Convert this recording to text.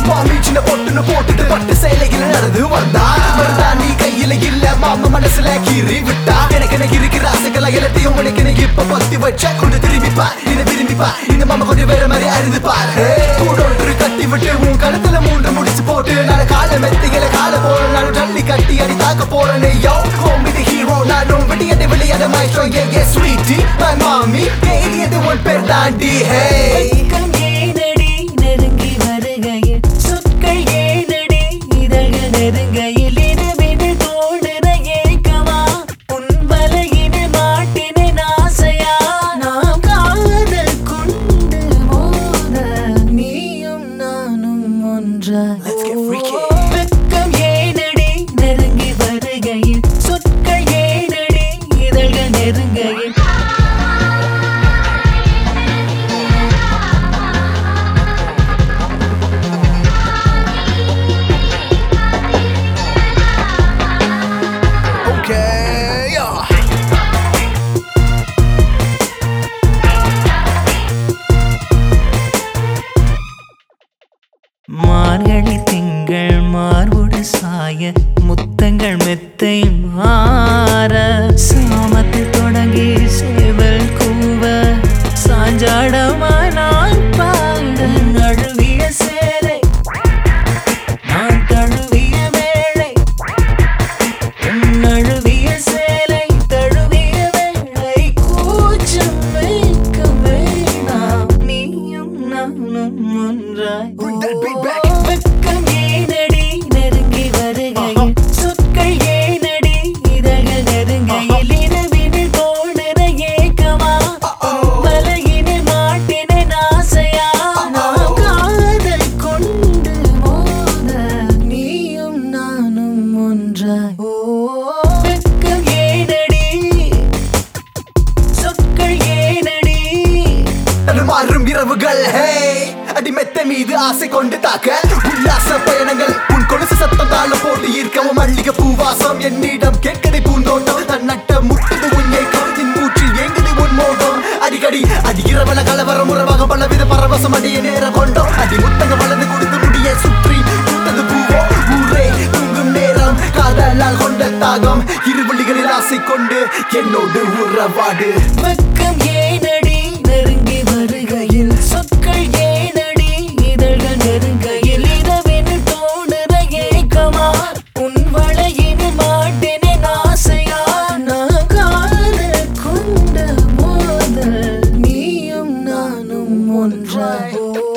மாமி சின்ன பொட்டுன்னு போட்டுட்டு பட்டு சேலையில நடந்து வந்தா மருதாணி கையில இல்ல மாமா மனசுல கீறி விட்டா எனக்கு எனக்கு இருக்கிற ஆசைகளை எல்லாத்தையும் உனக்கு எனக்கு இப்ப பத்தி வச்சா கொஞ்சம் திரும்பிப்பா இதை விரும்பிப்பா இந்த மாமா கொஞ்சம் வேற மாதிரி அறிந்து பாரு கூட ஒன்று கட்டி விட்டு உன் கழுத்துல மூன்று முடிச்சு போட்டு நான் கால மெத்திகளை கால போற நான் ஜல்லி கட்டி அடி தாக்க போறேன் யோ ஹோம் இது ஹீரோ நானும் விடியதை விளையாட மாய்ச்சோ ஏ ஏ ஸ்வீட்டி மை மாமி ஏரியது உன் பேர் தாண்டி ஹே வெட்கம் ஏனடி நெருங்கி வருகையில் சொற்கள் ஏனடி இதழ்கள் நெருங்கையில் இரவினு தோணுற ஏக்கமா உன் வலையினில் மாட்டினேன் ஆசையா நாம் காதல் கொண்டு மோத நீயும் நானும் ஒன்றாய் Let's get freaky. வெட்கம் ஏனடி நெருங்கி வருகையில் சொற்கள் ஏனடி இதழ்கள் நெருங்கையில் Okay, yeah. மார்கழி திங்கள் மார்புடு சாய முத்தங்கள் மெத்தை மாற சாமத்தில் தொடங்கி சேவல் கூவ சாஞ்சாடமாய் நான் பாட நழுவிய சேலை நான் தழுவிய வேளை உன் நழுவிய சேலை தழுவிய வேளை கூச்சம் வைக்க வேணாம் நீயும் நானும் ஒன்றாய் Bring that beat back. வெட்கம் ஏனடி நெருங்கி வருகையில் சொற்கள் ஏனடி இதழ்கள் நெருங்கையில் இரவினில் தோணுற ஏக்கமா வலையினில் மாட்டினேன் ஆசையா நாம் காதல் கொண்டு மோத நீயும் நானும் ஒன்றாய் ஓ வெட்கம் ஏனடி சொற்கள் ஏனடி மாறும் இரவுகள் ஹே அடிமெத்த மீது ஆசை கொண்டு தாக்க உல்லாச பயணங்கள் உன் கொலுசு சத்தம் தாழ போட்டு ஈர்க்கவும் மல்லிகை பூவாசம் என்னிடம் கேட்கதை பூந்தோட்டம் தன் நட்ட முட்டது உன் ஏக்கம் என் மூச்சில் ஏங்குது உன் மோகம் அடிக்கடி அடி இரவல கலவரம் உறவாக பலவித பரவசம் அடிய நேரம் கொண்டோம் அடி முத்தங்க வளர்ந்து கொடுத்து முடிய சுற்றி சுட்டது பூவோ ஊரே தூங்கும் நேரம் காதலால் கொண்ட தாகம் இருவழிகளில் ஆசை கொண்டு என்னோடு உறவாடு வெட்கம் ஏனடி நெருங்கி வருகையில் சொற்கள் ஏனடி இதழ்கள் நெருங்கையில் இரவென தோணுற ஏக்கமா உன் வளையினில் மாட்டினேன் ஆசையா நான் காதல் கொண்ட மோதல் நீயும் நானும் ஒன்றாய்